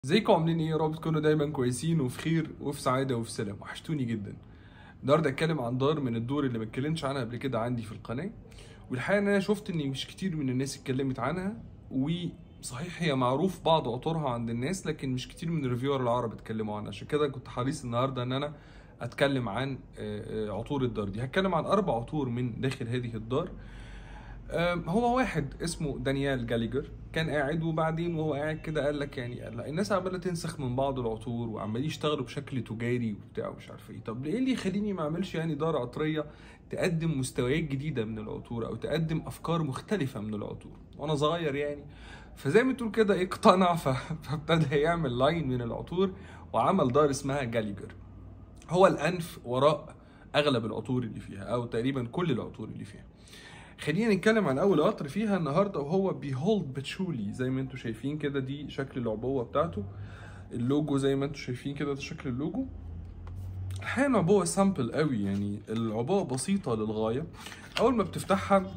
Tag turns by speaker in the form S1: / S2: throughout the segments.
S1: ازيكم عاملين ايه يا رب تكونوا دايما كويسين وفي خير وفي سعاده وفي سلام وحشتوني جدا النهارده اتكلم عن دار من الدور اللي ما اتكلمتش عنها قبل كده عندي في القناه والحقيقه ان انا شفت ان مش كتير من الناس اتكلمت عنها وصحيح هي معروف بعض عطورها عند الناس لكن مش كتير من الريفيور العرب اتكلموا عنها عشان كده كنت حريص النهارده ان انا اتكلم عن آه، آه، عطور الدار دي هتكلم عن اربع عطور من داخل هذه الدار أم، هو واحد اسمه دانيال جاليجر كان قاعد وبعدين وهو قاعد كده قال لك يعني قال لا الناس عماله تنسخ من بعض العطور وعمالين يشتغلوا بشكل تجاري وبتاع ومش عارف ايه طب ايه اللي يخليني ما اعملش يعني دار عطريه تقدم مستويات جديده من العطور او تقدم افكار مختلفه من العطور وانا صغير يعني فزي ما تقول كده اقتنع ف- فابتدى يعمل لاين من العطور وعمل دار اسمها جاليجر هو الانف وراء اغلب العطور اللي فيها او تقريبا كل العطور اللي فيها خلينا نتكلم عن اول عطر فيها النهارده وهو بيهولد باتشولي زي ما انتم شايفين كده دي شكل العبوه بتاعته اللوجو زي ما انتم شايفين كده ده شكل اللوجو الحقيقه العبوه سامبل قوي يعني العبوه بسيطه للغايه اول ما بتفتحها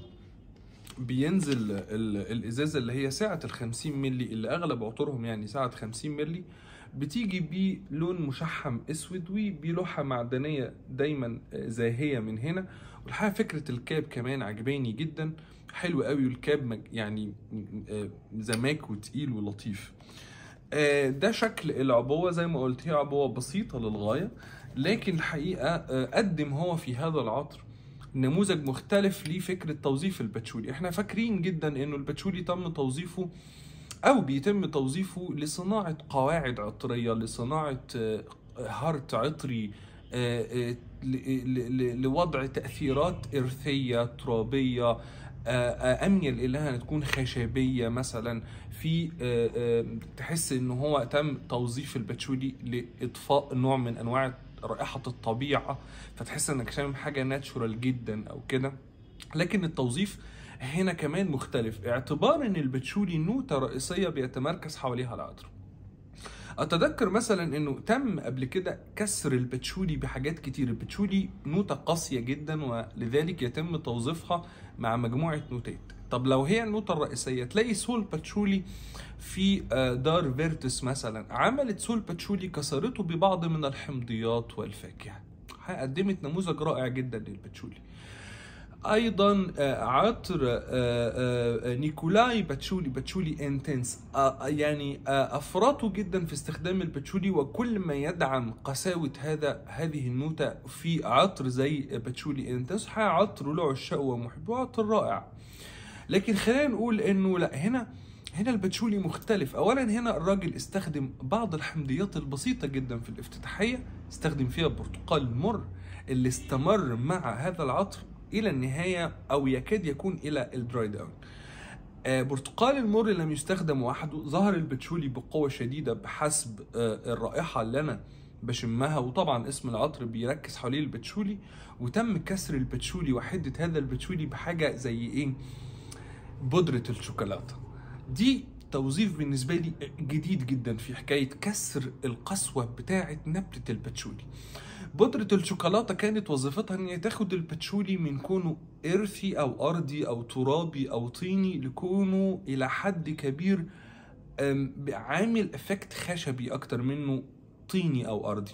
S1: بينزل ال- الازازه اللي هي سعه ال 50 مللي اللي اغلب عطورهم يعني سعه 50 مللي بتيجي بلون مشحم اسود وبلوحه معدنيه دايما زاهيه من هنا والحقيقه فكره الكاب كمان عجباني جدا حلو قوي والكاب مج- يعني آه، زماك وتقيل ولطيف آه، ده شكل العبوه زي ما قلت هي عبوه بسيطه للغايه لكن الحقيقه آه، قدم هو في هذا العطر نموذج مختلف لفكره توظيف الباتشولي احنا فاكرين جدا انه الباتشولي تم توظيفه او بيتم توظيفه لصناعه قواعد عطريه لصناعه آه، هارت عطري آه، آه، ل- ل- ل- لوضع تاثيرات ارثيه ترابيه آه، آه، اميل الى انها تكون خشبيه مثلا في آه، آه، تحس ان هو تم توظيف الباتشولي لاطفاء نوع من انواع رائحه الطبيعه فتحس انك شامم حاجه ناتشورال جدا او كده لكن التوظيف هنا كمان مختلف اعتبار ان الباتشولي نوتة رئيسية بيتمركز حواليها العطر اتذكر مثلا انه تم قبل كده كسر الباتشولي بحاجات كتير الباتشولي نوتة قاسية جدا ولذلك يتم توظيفها مع مجموعة نوتات طب لو هي النوتة الرئيسية تلاقي سول باتشولي في آه، دار فيرتس مثلا عملت سول باتشولي كسرته ببعض من الحمضيات والفاكهة قدمت نموذج رائع جدا للباتشولي ايضا آه، عطر آه، آه، آه، نيكولاي باتشولي باتشولي انتنس آه، يعني آه، افرطوا جدا في استخدام الباتشولي وكل ما يدعم قساوه هذا هذه النوتة في عطر زي باتشولي انتنس حقيقة عطر له عشاق ومحب عطر رائع لكن خلينا نقول انه لا هنا هنا الباتشولي مختلف اولا هنا الراجل استخدم بعض الحمضيات البسيطه جدا في الافتتاحيه استخدم فيها البرتقال المر اللي استمر مع هذا العطر الى النهايه او يكاد يكون الى الدراي داون آه، برتقال المر لم يستخدم وحده ظهر الباتشولي بقوه شديده بحسب آه، الرائحه اللي انا بشمها وطبعا اسم العطر بيركز حوالين الباتشولي وتم كسر الباتشولي وحده هذا الباتشولي بحاجه زي ايه بودرة الشوكولاتة دي توظيف بالنسبة لي جديد جدا في حكاية كسر القسوة بتاعة نبتة الباتشولي بودرة الشوكولاتة كانت وظيفتها ان هي تاخد الباتشولي من كونه ارثي او ارضي او ترابي او طيني لكونه الى حد كبير أم، عامل افكت خشبي اكتر منه طيني او ارضي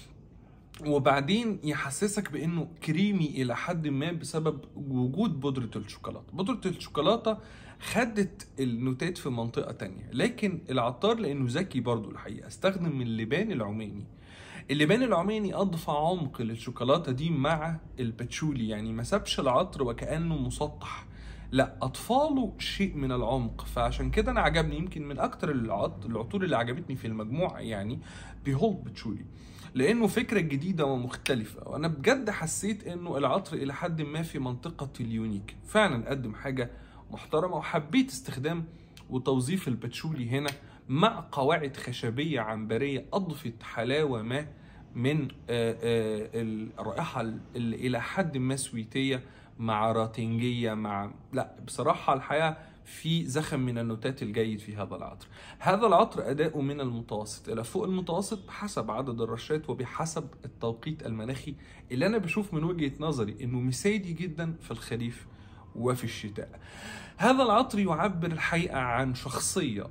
S1: وبعدين يحسسك بانه كريمي الى حد ما بسبب وجود بودرة الشوكولاتة بودرة الشوكولاتة خدت النوتات في منطقة تانية لكن العطار لانه ذكي برضو الحقيقة استخدم من اللبان العماني اللبان العماني اضفى عمق للشوكولاتة دي مع الباتشولي يعني ما سابش العطر وكأنه مسطح لا اطفاله شيء من العمق فعشان كده انا عجبني يمكن من اكتر العط- العطور اللي عجبتني في المجموعه يعني بيهولد باتشولي لانه فكره جديده ومختلفه وانا بجد حسيت انه العطر الى حد ما في منطقه اليونيك فعلا قدم حاجه محترمه وحبيت استخدام وتوظيف الباتشولي هنا مع قواعد خشبيه عنبريه اضفت حلاوه ما من آه، آه، الرائحه اللي الى حد ما سويتيه مع راتنجيه مع لا بصراحه الحقيقه في زخم من النوتات الجيد في هذا العطر هذا العطر أداؤه من المتوسط إلى فوق المتوسط بحسب عدد الرشات وبحسب التوقيت المناخي اللي أنا بشوف من وجهة نظري إنه مثالي جدا في الخريف وفي الشتاء هذا العطر يعبر الحقيقة عن شخصية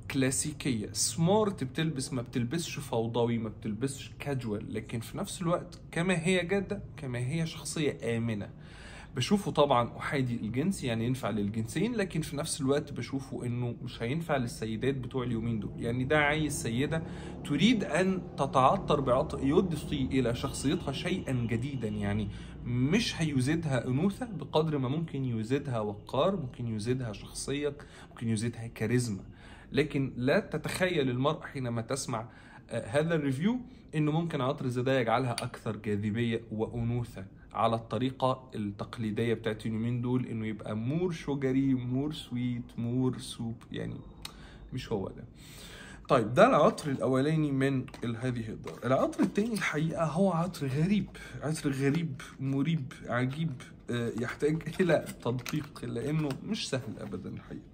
S1: كلاسيكيه سمارت بتلبس ما بتلبسش فوضوي ما بتلبسش كاجوال لكن في نفس الوقت كما هي جاده كما هي شخصيه امنه بشوفه طبعا احادي الجنس يعني ينفع للجنسين لكن في نفس الوقت بشوفه انه مش هينفع للسيدات بتوع اليومين دول يعني ده عايز سيده تريد ان تتعطر بعطر يضفي الى شخصيتها شيئا جديدا يعني مش هيزيدها انوثه بقدر ما ممكن يزيدها وقار ممكن يزيدها شخصيه ممكن يزيدها كاريزما لكن لا تتخيل المرأة حينما تسمع آه، هذا الريفيو انه ممكن عطر زي ده يجعلها اكثر جاذبيه وانوثه على الطريقه التقليديه بتاعت اليومين دول انه يبقى مور شوجري مور سويت مور سوب يعني مش هو ده طيب ده العطر الاولاني من ال- هذه الدار العطر الثاني الحقيقه هو عطر غريب عطر غريب مريب عجيب آه، يحتاج الى تدقيق لانه مش سهل ابدا الحقيقه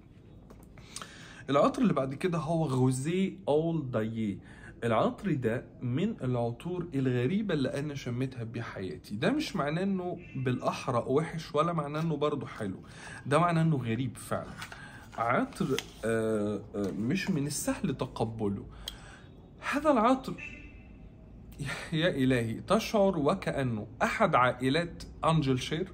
S1: العطر اللي بعد كده هو غوزيه اول داييه العطر ده من العطور الغريبة اللي أنا شميتها بحياتي ده مش معناه إنه بالأحرى وحش ولا معناه إنه برضه حلو ده معناه إنه غريب فعلا عطر آه، آه، مش من السهل تقبله هذا العطر يا إلهي تشعر وكأنه أحد عائلات أنجل شير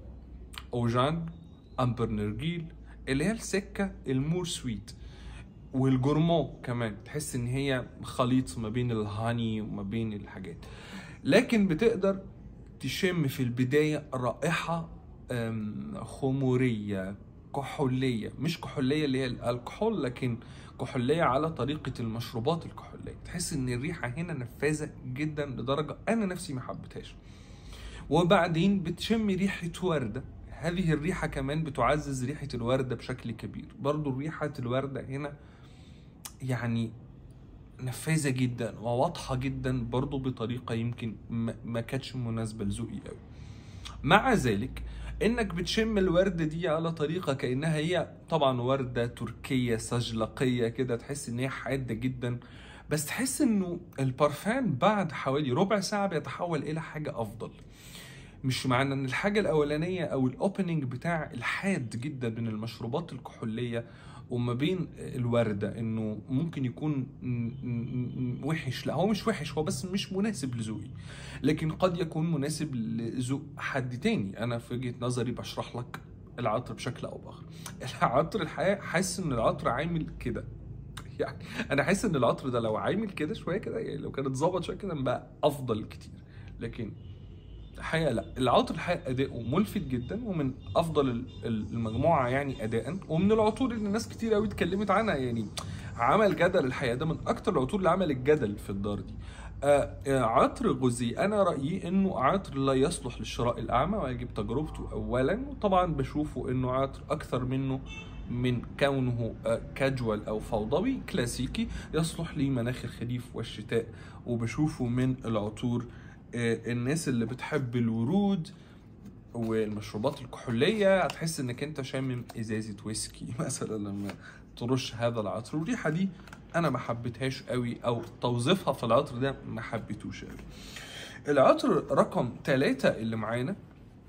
S1: أوجان أمبر نرجيل اللي هي السكة المور سويت والجورمون كمان تحس ان هي خليط ما بين الهاني وما بين الحاجات لكن بتقدر تشم في البداية رائحة أم، خمورية كحولية مش كحولية اللي هي الكحول لكن كحولية على طريقة المشروبات الكحولية تحس ان الريحة هنا نفاذة جدا لدرجة انا نفسي ما حبيتهاش وبعدين بتشم ريحة وردة هذه الريحة كمان بتعزز ريحة الوردة بشكل كبير برضو ريحة الوردة هنا يعني نفاذة جدا وواضحة جدا برضو بطريقة يمكن ما ما كانتش مناسبة لذوقي قوي مع ذلك انك بتشم الوردة دي على طريقة كأنها هي طبعا وردة تركية سجلقية كده تحس ان هي حادة جدا بس تحس انه البارفان بعد حوالي ربع ساعة بيتحول الى حاجة افضل مش معنى ان الحاجة الاولانية او الاوبننج بتاع الحاد جدا من المشروبات الكحولية وما بين الوردة انه ممكن يكون م- م- م- وحش لا هو مش وحش هو بس مش مناسب لذوقي لكن قد يكون مناسب لذوق حد تاني انا في وجهة نظري بشرح لك العطر بشكل او باخر العطر الحقيقة حاسس ان العطر عامل كده يعني انا حاسس ان العطر ده لو عامل كده شويه كده يعني لو كان اتظبط شويه كده بقى افضل كتير لكن الحقيقه لا العطر الحقيقه اداؤه ملفت جدا ومن افضل ال- ال- المجموعه يعني اداء ومن العطور اللي الناس كتير قوي اتكلمت عنها يعني عمل جدل الحقيقه ده من اكتر العطور اللي عملت جدل في الدار دي آه، آه، عطر غزي انا رايي انه عطر لا يصلح للشراء الاعمى ويجب تجربته اولا وطبعا بشوفه انه عطر اكثر منه من كونه كاجوال او فوضوي كلاسيكي يصلح لمناخ الخريف والشتاء وبشوفه من العطور آه، الناس اللي بتحب الورود والمشروبات الكحولية هتحس انك انت شامم ازازة ويسكي مثلا لما ترش هذا العطر والريحة دي انا ما حبيتهاش قوي او توظيفها في العطر ده ما حبيتوش قوي العطر رقم ثلاثة اللي معانا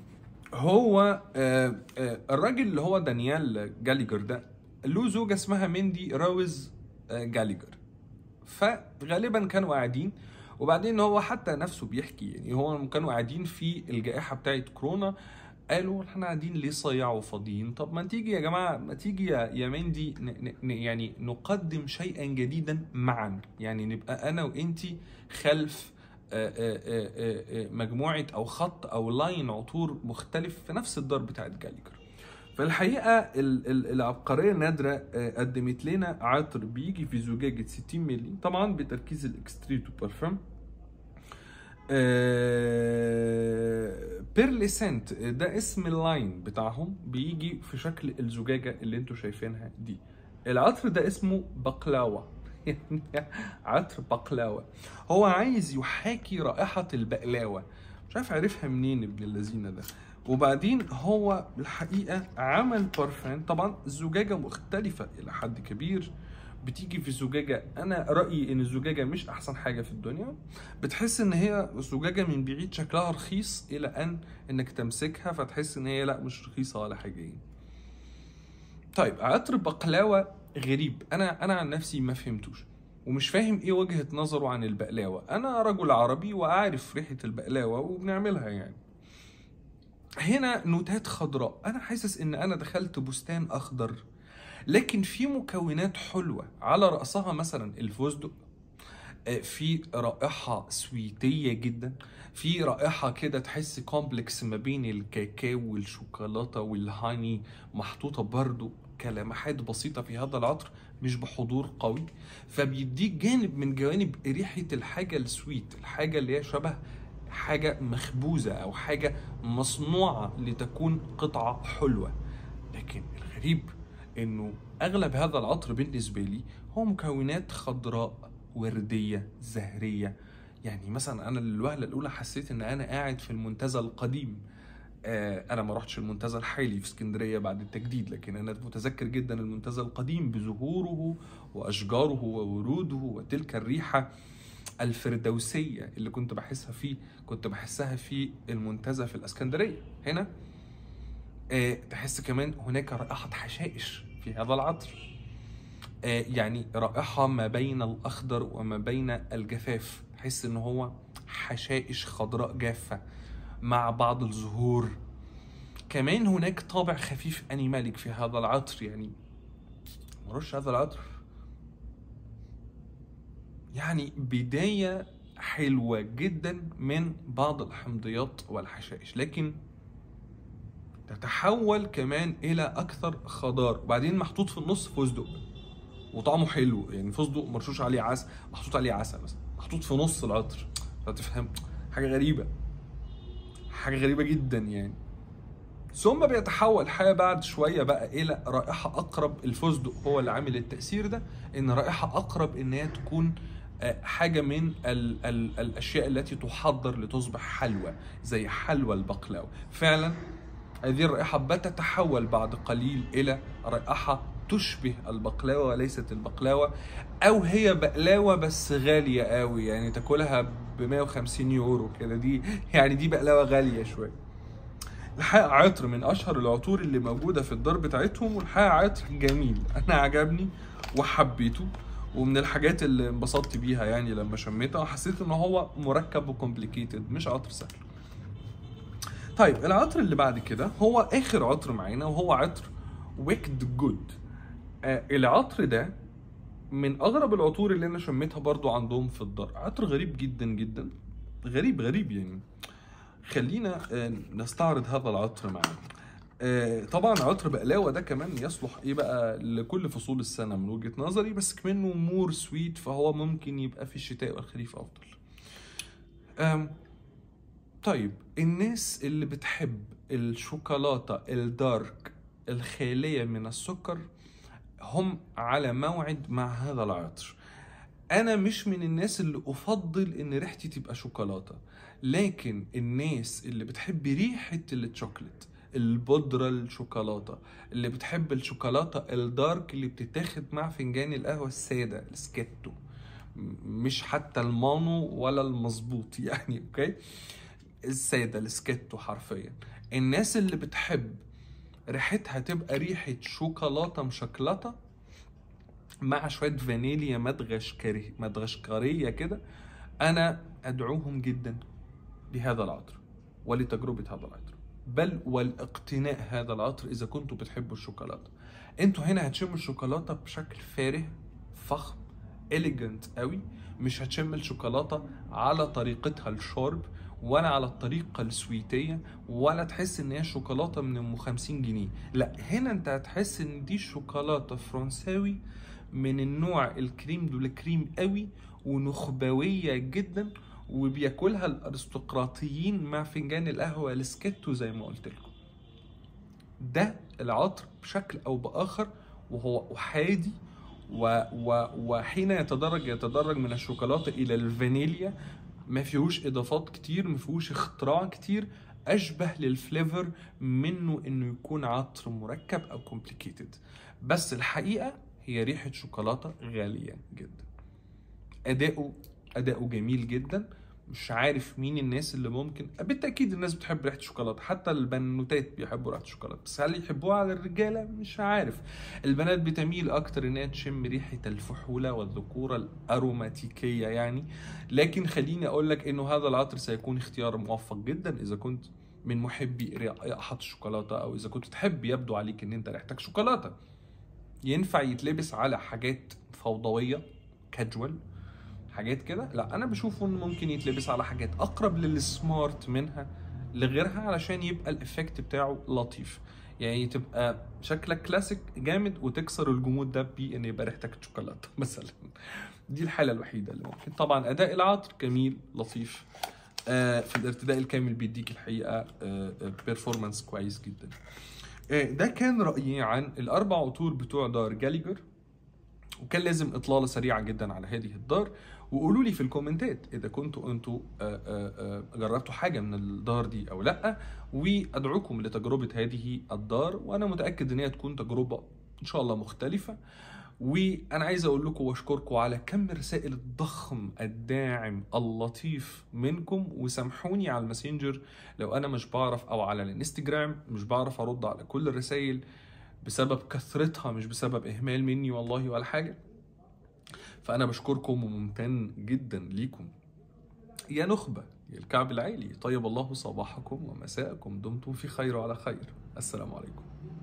S1: هو آه، آه، الراجل اللي هو دانيال جاليجر ده له زوجة اسمها ميندي روز آه، جاليجر فغالبا كانوا قاعدين وبعدين هو حتى نفسه بيحكي يعني هو كانوا قاعدين في الجائحة بتاعت كورونا قالوا احنا قاعدين ليه صيع وفاضيين طب ما تيجي يا جماعة ما تيجي يا, يا مندي ن- ن- يعني نقدم شيئا جديدا معا يعني نبقى انا وانتي خلف آه، آه، آه، آه، آه، مجموعة او خط او لاين عطور مختلف في نفس الدار بتاعت جاليجر فالحقيقه ال- ال- العبقريه النادره آه، قدمت لنا عطر بيجي في زجاجه 60 مللي طبعا بتركيز الاكستريتو بارفم آه، بيرليسنت ده اسم اللاين بتاعهم بيجي في شكل الزجاجه اللي انتوا شايفينها دي العطر ده اسمه بقلاوه عطر بقلاوه هو عايز يحاكي رائحه البقلاوه مش عارف عرفها منين ابن اللذينه ده وبعدين هو الحقيقه عمل بارفان طبعا الزجاجه مختلفه الى حد كبير بتيجي في زجاجه انا رايي ان الزجاجه مش احسن حاجه في الدنيا بتحس ان هي زجاجه من بعيد شكلها رخيص الى ان انك تمسكها فتحس ان هي لا مش رخيصه ولا حاجه يعني. طيب عطر بقلاوه غريب انا انا عن نفسي ما فهمتوش ومش فاهم ايه وجهة نظره عن البقلاوة انا رجل عربي واعرف ريحة البقلاوة وبنعملها يعني هنا نوتات خضراء انا حاسس ان انا دخلت بستان اخضر لكن في مكونات حلوة على رأسها مثلا الفستق آه، في رائحة سويتية جدا في رائحة كده تحس كومبلكس ما بين الكاكاو والشوكولاتة والهاني محطوطة برضو كلمحات بسيطة في هذا العطر مش بحضور قوي فبيديك جانب من جوانب ريحة الحاجة السويت الحاجة اللي هي شبه حاجة مخبوزة أو حاجة مصنوعة لتكون قطعة حلوة لكن الغريب إنه أغلب هذا العطر بالنسبة لي هو مكونات خضراء وردية زهرية يعني مثلا أنا للوهلة الأولى حسيت إن أنا قاعد في المنتزه القديم آه، انا ما رحتش المنتزه الحالي في اسكندريه بعد التجديد لكن انا متذكر جدا المنتزه القديم بزهوره واشجاره ووروده وتلك الريحه الفردوسيه اللي كنت بحسها فيه كنت بحسها في المنتزه في الاسكندريه هنا آه، تحس كمان هناك رائحه حشائش في هذا العطر آه، يعني رائحه ما بين الاخضر وما بين الجفاف تحس ان هو حشائش خضراء جافه مع بعض الزهور كمان هناك طابع خفيف انيماليك في هذا العطر يعني مرش هذا العطر يعني بداية حلوة جدا من بعض الحمضيات والحشائش لكن تتحول كمان إلى أكثر خضار وبعدين محطوط في النص فستق وطعمه حلو يعني فستق مرشوش عليه عسل محطوط عليه عسل مثلا محطوط في نص العطر فتفهم حاجة غريبة حاجة غريبة جدا يعني ثم بيتحول الحقيقه بعد شويه بقى الى رائحه اقرب الفستق هو اللي عامل التاثير ده ان رائحه اقرب ان هي تكون آه، حاجه من ال ال الاشياء التي تحضر لتصبح حلوى زي حلوى البقلاوه فعلا هذه الرائحه بتتحول بعد قليل الى رائحه تشبه البقلاوه وليست البقلاوه او هي بقلاوه بس غاليه قوي يعني تاكلها ب 150 يورو كده دي يعني دي بقلاوه غاليه شويه الحقيقه عطر من اشهر العطور اللي موجوده في الدار بتاعتهم والحقيقه عطر جميل انا عجبني وحبيته ومن الحاجات اللي انبسطت بيها يعني لما شميتها حسيت ان هو مركب وكومبليكيتد مش عطر سهل طيب العطر اللي بعد كده هو اخر عطر معانا وهو عطر ويكد جود آه العطر ده من اغرب العطور اللي انا شميتها برضو عندهم في الدار عطر غريب جدا جدا غريب غريب يعني خلينا آه، نستعرض هذا العطر معانا آه، طبعا عطر بقلاوه ده كمان يصلح ايه بقى لكل فصول السنه من وجهه نظري بس كمانه مور سويت فهو ممكن يبقى في الشتاء والخريف افضل آم، طيب الناس اللي بتحب الشوكولاته الدارك الخاليه من السكر هم على موعد مع هذا العطر انا مش من الناس اللي افضل ان ريحتي تبقى شوكولاته لكن الناس اللي بتحب ريحه الشوكليت البودرة الشوكولاتة اللي بتحب الشوكولاتة الدارك اللي بتتاخد مع فنجان القهوة السادة السكيتو م- مش حتى المانو ولا المظبوط يعني اوكي السادة السكيتو حرفيا الناس اللي بتحب ريحتها تبقى ريحة شوكولاتة مشكلطة مع شوية فانيليا مدغشكري مدغشقرية كده أنا أدعوهم جدا لهذا العطر ولتجربة هذا العطر بل والاقتناء هذا العطر إذا كنتوا بتحبوا الشوكولاتة انتوا هنا هتشموا الشوكولاتة بشكل فارغ فخم إليجنت قوي مش هتشم الشوكولاتة على طريقتها الشرب ولا على الطريقة السويتية ولا تحس ان هي شوكولاتة من ام 50 جنيه لا هنا انت هتحس ان دي شوكولاتة فرنساوي من النوع الكريم دول كريم قوي ونخبوية جدا وبياكلها الارستقراطيين مع فنجان القهوة السكيتو زي ما قلت لكم ده العطر بشكل او باخر وهو احادي و و وحين يتدرج يتدرج من الشوكولاته الى الفانيليا ما فيهوش اضافات كتير ما فيهوش اختراع كتير اشبه للفليفر منه انه يكون عطر مركب او كومبليكيتد بس الحقيقه هي ريحه شوكولاته غاليه جدا اداؤه اداؤه جميل جدا مش عارف مين الناس اللي ممكن بالتاكيد الناس بتحب ريحه الشوكولاته حتى البنوتات بيحبوا ريحه الشوكولاته بس هل يحبوها على الرجاله مش عارف البنات بتميل اكتر انها تشم ريحه الفحوله والذكوره الاروماتيكيه يعني لكن خليني اقول لك انه هذا العطر سيكون اختيار موفق جدا اذا كنت من محبي رائحه الشوكولاته او اذا كنت تحب يبدو عليك ان انت ريحتك شوكولاته ينفع يتلبس على حاجات فوضويه كاجوال حاجات كده لا انا بشوفه انه ممكن يتلبس على حاجات اقرب للسمارت منها لغيرها علشان يبقى الافكت بتاعه لطيف يعني تبقى شكلك كلاسيك جامد وتكسر الجمود ده بان يبقى ريحتك شوكولاته مثلا دي الحاله الوحيده اللي ممكن طبعا اداء العطر جميل لطيف آه في الارتداء الكامل بيديك الحقيقه بيرفورمانس كويس جدا آه ده كان رايي عن الاربع عطور بتوع دار جاليجر وكان لازم اطلاله سريعه جدا على هذه الدار وقولوا لي في الكومنتات اذا كنتوا انتوا آه، آه، آه، جربتوا حاجه من الدار دي او لا وادعوكم لتجربه هذه الدار وانا متاكد ان هي تكون تجربه ان شاء الله مختلفه وانا عايز اقول لكم واشكركم على كم الرسائل الضخم الداعم اللطيف منكم وسامحوني على الماسنجر لو انا مش بعرف او على الانستجرام مش بعرف ارد على كل الرسائل بسبب كثرتها مش بسبب اهمال مني والله ولا حاجه فانا بشكركم وممتن جدا ليكم يا نخبه يا الكعب العالي طيب الله صباحكم ومساءكم دمتم في خير وعلى خير السلام عليكم